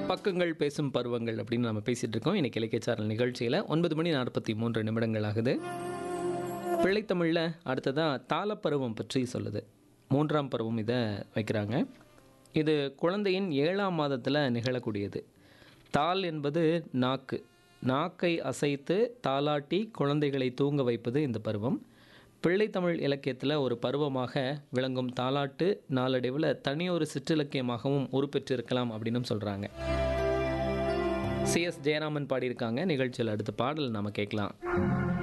பக்கங்கள் பேசும் பருவங்கள் அப்படின்னு நம்ம பேசிட்டு இருக்கோம் இன்னைக்கு இலக்கிய சாரல் நிகழ்ச்சியில் ஒன்பது மணி நாற்பத்தி மூன்று நிமிடங்கள் ஆகுது பிள்ளைத்தமிழில் அடுத்ததாக தாளப்பருவம் பற்றி சொல்லுது மூன்றாம் பருவம் இதை வைக்கிறாங்க இது குழந்தையின் ஏழாம் மாதத்தில் நிகழக்கூடியது தாள் என்பது நாக்கு நாக்கை அசைத்து தாளாட்டி குழந்தைகளை தூங்க வைப்பது இந்த பருவம் பிள்ளைத்தமிழ் இலக்கியத்தில் ஒரு பருவமாக விளங்கும் தாலாட்டு நாளடைவில் தனியொரு சிற்றிலக்கியமாகவும் உருப்பெற்றிருக்கலாம் அப்படின்னு சொல்கிறாங்க சிஎஸ் ஜெயராமன் பாடியிருக்காங்க நிகழ்ச்சியில் அடுத்த பாடல் நாம கேட்கலாம்